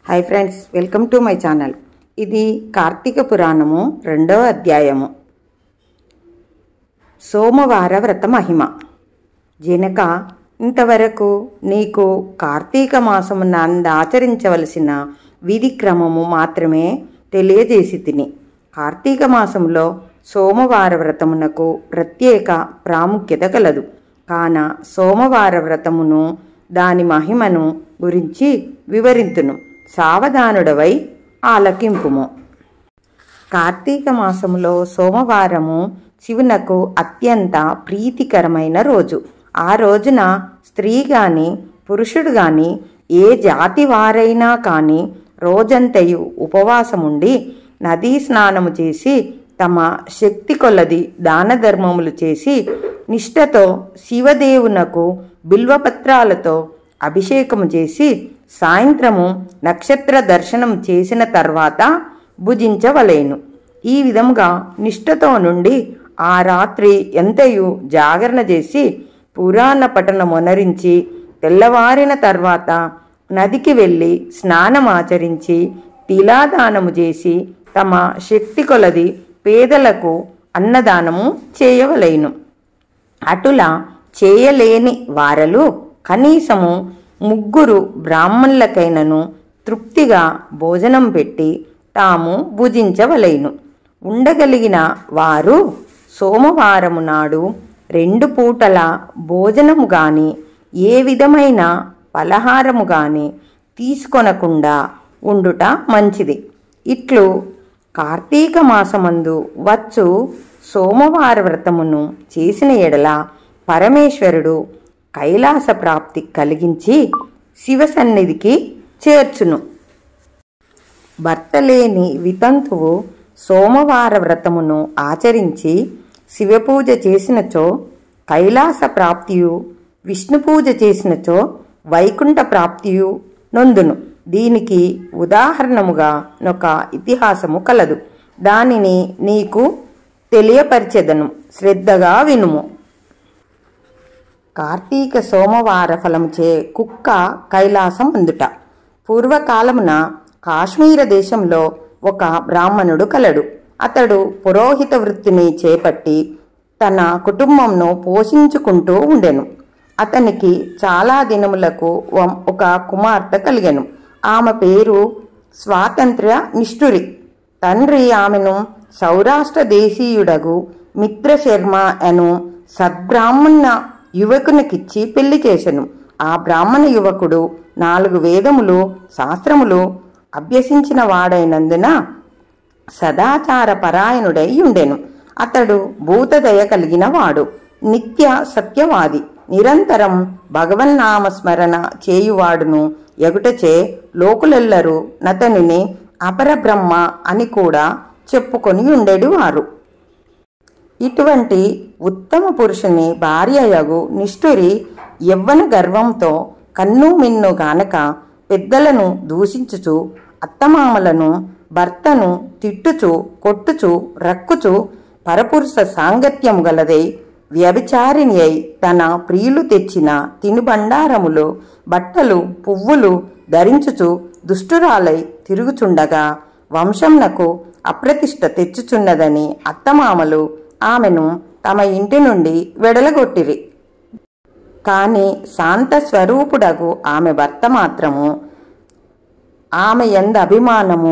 hi friends welcome to my channel ఇది కార్తీక పురాణము రెండవ అధ్యాయము సోమవార వ్రత మహిమ జనక ఇంతవరకు నీకు కార్తీక మాసము నందు ఆచరించవలసిన విధి క్రమము మాత్రమే తెలియజేసి తిని కార్తీక మాసంలో సోమవార వ్రతమునకు ప్రత్యేక ప్రాముఖ్యత కలదు కాన సోమవార వ్రతమును దాని మహిమను గురించి వివరింతును సావధానుడవై ఆలకింపుము కార్తీక మాసములో సోమవారము శివునకు అత్యంత ప్రీతికరమైన రోజు ఆ రోజున స్త్రీ గాని పురుషుడు గాని ఏ జాతి వారైనా కానీ రోజంతయు ఉపవాసముండి నదీ స్నానము చేసి తమ శక్తి కొలది దాన ధర్మములు చేసి నిష్ఠతో శివదేవునకు బిల్వపత్రాలతో అభిషేకము చేసి సాయంత్రము నక్షత్ర దర్శనం చేసిన తర్వాత భుజించవలేను ఈ విధముగా నిష్ఠతో నుండి ఆ రాత్రి ఎంతయు జాగరణ చేసి పురాణ పఠనమొనరించి తెల్లవారిన తర్వాత నదికి వెళ్ళి స్నానమాచరించి తిలాదానము చేసి తమ శక్తి కొలది పేదలకు అన్నదానము చేయవలేను అటులా చేయలేని వారలు కనీసము ముగ్గురు బ్రాహ్మణులకైనను తృప్తిగా భోజనం పెట్టి తాము భుజించవలేను ఉండగలిగిన వారు సోమవారము నాడు రెండు పూటల భోజనము గాని ఏ విధమైన పలహారము గాని తీసుకొనకుండా ఉండుట మంచిది ఇట్లు కార్తీక మాసమందు వచ్చు సోమవార వ్రతమును చేసిన ఎడల పరమేశ్వరుడు కైలాస ప్రాప్తి కలిగించి శివ సన్నిధికి చేర్చును భర్త లేని వితంతువు సోమవార వ్రతమును ఆచరించి శివపూజ చేసినచో కైలాస ప్రాప్తియు విష్ణు పూజ చేసినచో వైకుంఠ ప్రాప్తియు నొందును దీనికి ఉదాహరణముగా ఒక ఇతిహాసము కలదు దానిని నీకు తెలియపరిచెదను శ్రద్ధగా వినుము కార్తీక సోమవార ఫలముచే కుక్క కైలాసం అందుట పూర్వకాలమున కాశ్మీర దేశంలో ఒక బ్రాహ్మణుడు కలడు అతడు పురోహిత వృత్తిని చేపట్టి తన కుటుంబంను పోషించుకుంటూ ఉండెను అతనికి చాలా దినములకు వ- ఒక కుమార్తె కలిగెను ఆమె పేరు స్వాతంత్ర్య నిష్ఠురి తండ్రి ఆమెను సౌరాష్ట్ర దేశీయుడగు మిత్రశర్మ అను సద్బ్రాహ్మణ యువకునికిచ్చి పెళ్లి చేసెను ఆ బ్రాహ్మణ యువకుడు నాలుగు వేదములు శాస్త్రములు అభ్యసించిన వాడైనందున సదాచార పరాయణుడై ఉండెను అతడు భూతదయ కలిగిన వాడు నిత్య సత్యవాది నిరంతరం భగవన్నామ స్మరణ చేయువాడును ఎగుటచే లోకులెల్లరూ నతనిని అపరబ్రహ్మ అని కూడా చెప్పుకొని ఉండేడు వారు ఇటువంటి ఉత్తమ పురుషుని భార్యయగు నిష్ఠురి యవ్వన గర్వంతో కన్ను మిన్ను గానక పెద్దలను దూషించుచు అత్తమామలను భర్తను తిట్టుచు కొట్టుచు రక్కుచు పరపురుష సాంగత్యము గలదై వ్యభిచారిణి అయి తన ప్రియులు తెచ్చిన తినుబండారములు బట్టలు పువ్వులు ధరించుచు దుష్టురాలై తిరుగుచుండగా వంశంనకు అప్రతిష్ట తెచ్చుచున్నదని అత్తమామలు ఆమెను తమ ఇంటి నుండి వెడలగొట్టిరి కాని శాంత స్వరూపుడగు ఆమె భర్త మాత్రము ఆమె ఎంద అభిమానము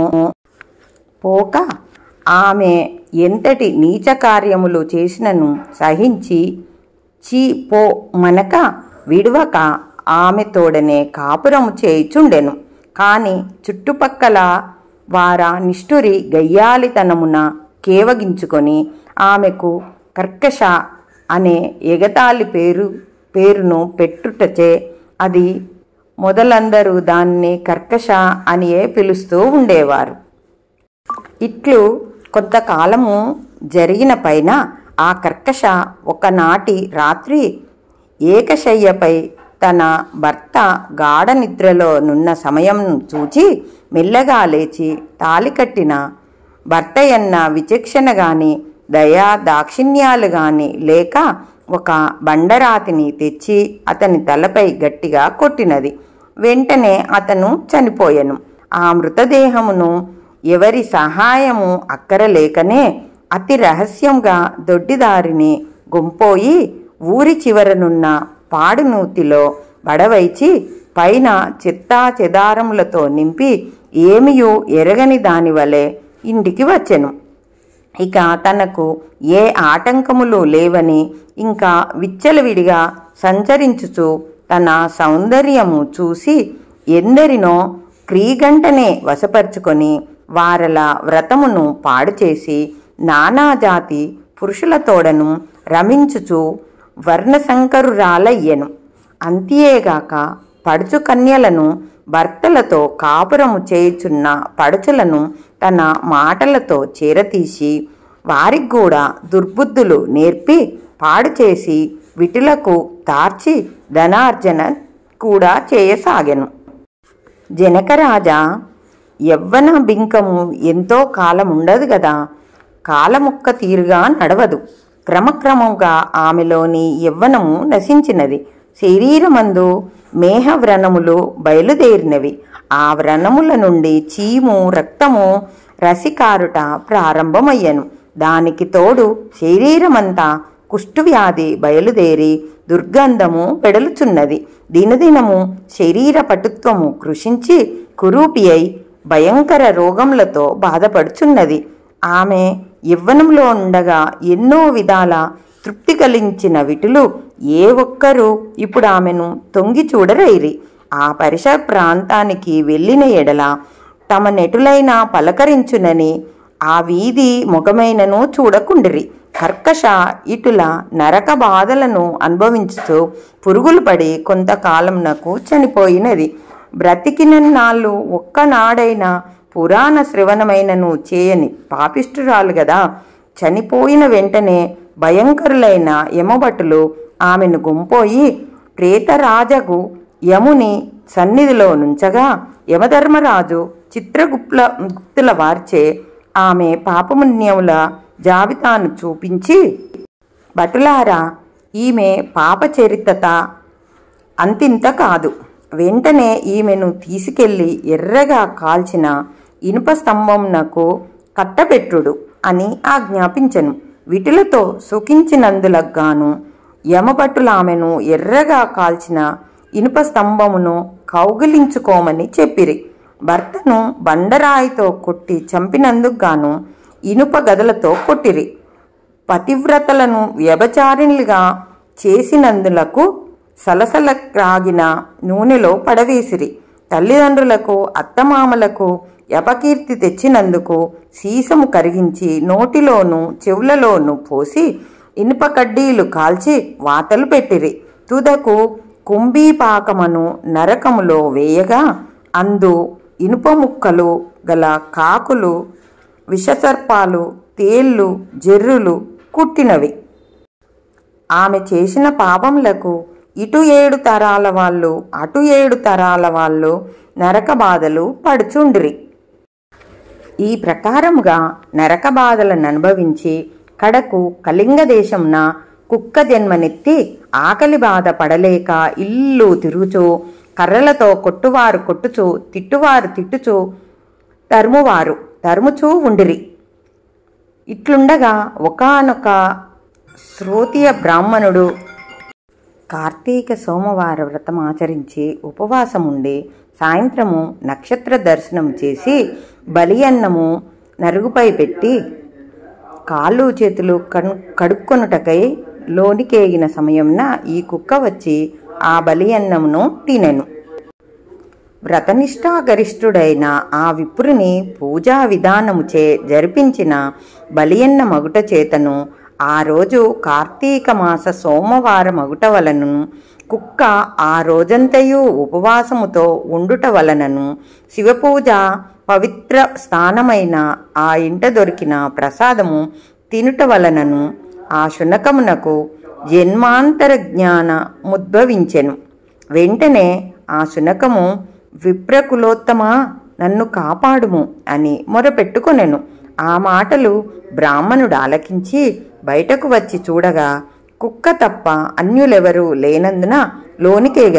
పోక ఆమె ఎంతటి నీచ కార్యములు చేసినను సహించి చీ పో మనక విడువక ఆమె తోడనే కాపురము చేయుచుండెను కాని చుట్టుపక్కల వార నిష్ఠురి గయ్యాలితనమున కేవగించుకొని ఆమెకు కర్కశ అనే ఎగతాళి పేరు పేరును పెట్టుటచే అది మొదలందరూ దాన్ని కర్కశ అనియే పిలుస్తూ ఉండేవారు ఇట్లు కొంతకాలము జరిగిన పైన ఆ కర్కశ ఒకనాటి రాత్రి ఏకశయ్యపై తన భర్త గాఢ నిద్రలో నున్న సమయం చూచి మెల్లగా లేచి తాలి కట్టిన భర్త ఎన్న విచక్షణ గాని దయా దాక్షిణ్యాలు గాని లేక ఒక బండరాతిని తెచ్చి అతని తలపై గట్టిగా కొట్టినది వెంటనే అతను చనిపోయెను ఆ మృతదేహమును ఎవరి సహాయము అక్కరలేకనే అతి రహస్యంగా దొడ్డిదారిని గుంపోయి ఊరి చివరనున్న పాడునూతిలో బడవైచి పైన చిత్తా చెదారములతో నింపి ఏమియూ ఎరగని దాని వలె ఇంటికి వచ్చెను ఇక తనకు ఏ ఆటంకములు లేవని ఇంకా విచ్చలవిడిగా సంచరించుచు తన సౌందర్యము చూసి ఎందరినో క్రీగంటనే వశపరుచుకొని వారల వ్రతమును పాడు చేసి నానాజాతి పురుషులతోడను రమించుచు వర్ణశంకరురాలయ్యెను అంతియేగాక పడుచు కన్యలను భర్తలతో కాపురము చేయుచున్న పడుచులను తన మాటలతో చేరతీసి వారికి కూడా దుర్బుద్ధులు నేర్పి పాడు చేసి విటులకు తార్చి ధనార్జన కూడా చేయసాగెను జనకరాజా యవ్వన బింకము ఎంతో కాలం ఉండదు గదా కాలముక్క తీరుగా నడవదు క్రమక్రమంగా ఆమెలోని యవ్వనము నశించినది శరీరమందు మేహ వ్రణములు బయలుదేరినవి ఆ వ్రణముల నుండి చీము రక్తము రసికారుట ప్రారంభమయ్యను దానికి తోడు శరీరమంతా కుష్ఠవ్యాధి బయలుదేరి దుర్గంధము వెడలుచున్నది దినదినము శరీర పటుత్వము కృషించి కురూపి అయి భయంకర రోగములతో బాధపడుచున్నది ఆమె యవ్వనంలో ఉండగా ఎన్నో విధాల తృప్తి కలించిన విటులు ఏ ఒక్కరూ ఇప్పుడు ఆమెను తొంగి చూడరైరి ఆ పరిసర ప్రాంతానికి వెళ్ళిన ఎడల తమ నెటులైన పలకరించునని ఆ వీధి ముఖమైనను చూడకుండిరి కర్కశ ఇటుల నరక బాధలను అనుభవించుతూ పురుగులు పడి కొంతకాలంనకు చనిపోయినది బ్రతికినన్నాళ్ళు ఒక్కనాడైనా పురాణ శ్రవణమైనను చేయని పాపిష్టురాలు గదా చనిపోయిన వెంటనే భయంకరులైన యమభటులు ఆమెను గుంపోయి ప్రేతరాజగు యముని సన్నిధిలో నుంచగా యమధర్మరాజు చిత్రగుప్ల గుప్తుల వార్చే ఆమె పాపమున్యముల జాబితాను చూపించి భటులారా ఈమె పాపచరితత అంతింత కాదు వెంటనే ఈమెను తీసుకెళ్లి ఎర్రగా కాల్చిన ఇనుప స్తంభంనకు కట్టబెట్టుడు అని ఆజ్ఞాపించెను విటులతో సుఖించినందులగ్గాను యమభట్టులామెను ఎర్రగా కాల్చిన ఇనుప స్తంభమును కౌగిలించుకోమని చెప్పిరి భర్తను బండరాయితో కొట్టి చంపినందుకు గాను ఇనుప గదలతో కొట్టిరి పతివ్రతలను వ్యభచారిణులుగా చేసినందులకు సలసల రాగిన నూనెలో పడవేసిరి తల్లిదండ్రులకు అత్తమామలకు యపకీర్తి తెచ్చినందుకు సీసము కరిగించి నోటిలోను చెవులలోను పోసి ఇనుప కడ్డీలు కాల్చి వాతలు పెట్టిరి తుదకు కుంభీపాకమను నరకములో వేయగా అందు ఇనుప ముక్కలు గల కాకులు విషసర్పాలు తేళ్ళు జెర్రులు కుట్టినవి ఆమె చేసిన పాపములకు ఇటు ఏడు తరాల వాళ్ళు అటు ఏడు తరాల వాళ్ళు నరక బాధలు పడుచుండ్రి ఈ ప్రకారముగా నరక బాధలను అనుభవించి కడకు కళింగ దేశంన కుక్క జన్మనెత్తి ఆకలి బాధ పడలేక ఇల్లు తిరుగుచూ కర్రలతో కొట్టువారు కొట్టుచూ తిట్టువారు తిట్టుచూ తరుమువారు తరుముచూ ఉండిరి ఇట్లుండగా ఒకానొక శ్రోతియ బ్రాహ్మణుడు కార్తీక సోమవార వ్రతం ఆచరించి ఉపవాసముండి సాయంత్రము నక్షత్ర దర్శనం చేసి బలి అన్నము నరుగుపై పెట్టి కాళ్ళు చేతులు కను కడుక్కొనుటకై లోనికేగిన సమయంన ఈ కుక్క వచ్చి ఆ బలి అన్నమును తినెను వ్రతనిష్టాగరిష్ఠుడైన ఆ విప్రుని పూజా విధానముచే జరిపించిన బలియన్న మగుట చేతను ఆ రోజు కార్తీక మాస సోమవార మగుట వలనను కుక్క ఆ రోజంతయు ఉపవాసముతో ఉండుట వలనను శివపూజ పవిత్ర స్థానమైన ఆ ఇంట దొరికిన ప్రసాదము తినుట వలనను ఆ శునకమునకు జన్మాంతర జ్ఞాన ముద్భవించెను వెంటనే ఆ శునకము విప్రకులోత్తమా నన్ను కాపాడుము అని మొరపెట్టుకొనెను ఆ మాటలు బ్రాహ్మణుడు ఆలకించి బయటకు వచ్చి చూడగా కుక్క తప్ప అన్యులెవరూ లేనందున లోనికేగను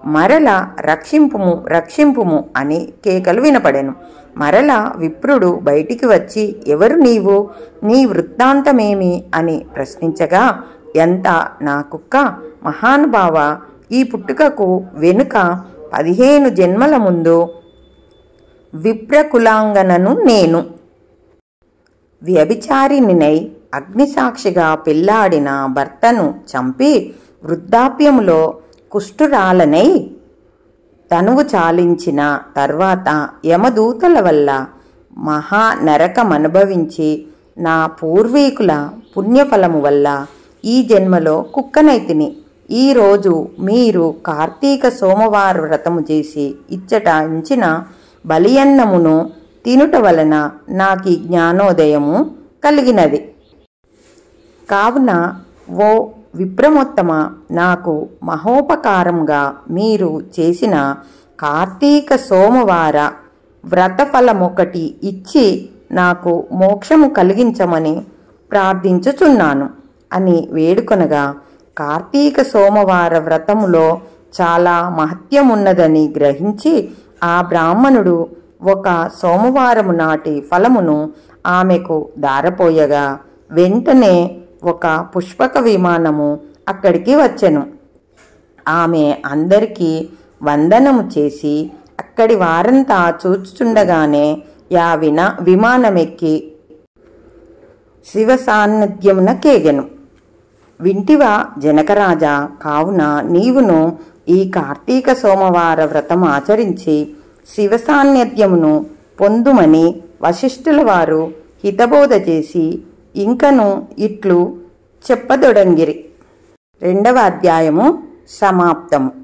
మరల రక్షింపుము రక్షింపుము అని కేకలు వినపడెను మరల విప్రుడు బయటికి వచ్చి ఎవరు నీవు నీ వృత్తాంతమేమి అని ప్రశ్నించగా ఎంత నా కుక్క మహానుభావ ఈ పుట్టుకకు వెనుక పదిహేను జన్మల ముందు విప్రకులాంగనను నేను వ్యభిచారిణినై అగ్నిసాక్షిగా పెళ్లాడిన భర్తను చంపి వృద్ధాప్యములో కుష్ఠురాలనై తనువు చాలించిన తర్వాత యమదూతల వల్ల మహా నరకమనుభవించి నా పూర్వీకుల పుణ్యఫలము వల్ల ఈ జన్మలో కుక్కనైతిని ఈరోజు మీరు కార్తీక సోమవార వ్రతము చేసి ఇచ్చట ఇంచిన బలియన్నమును తినుట వలన నాకు జ్ఞానోదయము కలిగినది కావున ఓ విప్రమోత్తమ నాకు మహోపకారంగా మీరు చేసిన కార్తీక సోమవార వ్రతఫలమొకటి ఇచ్చి నాకు మోక్షము కలిగించమని ప్రార్థించుచున్నాను అని వేడుకొనగా కార్తీక సోమవార వ్రతములో చాలా మహత్యమున్నదని గ్రహించి ఆ బ్రాహ్మణుడు ఒక సోమవారము నాటి ఫలమును ఆమెకు దారపోయగా వెంటనే ఒక పుష్పక విమానము అక్కడికి వచ్చెను ఆమె అందరికీ వందనము చేసి అక్కడి వారంతా చూచుచుండగానే యా విన విమానమెక్కి శివ సాన్నిధ్యమున కేగెను వింటివా జనకరాజా కావున నీవును ఈ కార్తీక సోమవార వ్రతం ఆచరించి శివ సాన్నిధ్యమును పొందుమని వశిష్ఠుల వారు హితబోధ చేసి ఇంకను ఇట్లు చెప్పదొడంగిరి రెండవ అధ్యాయము సమాప్తము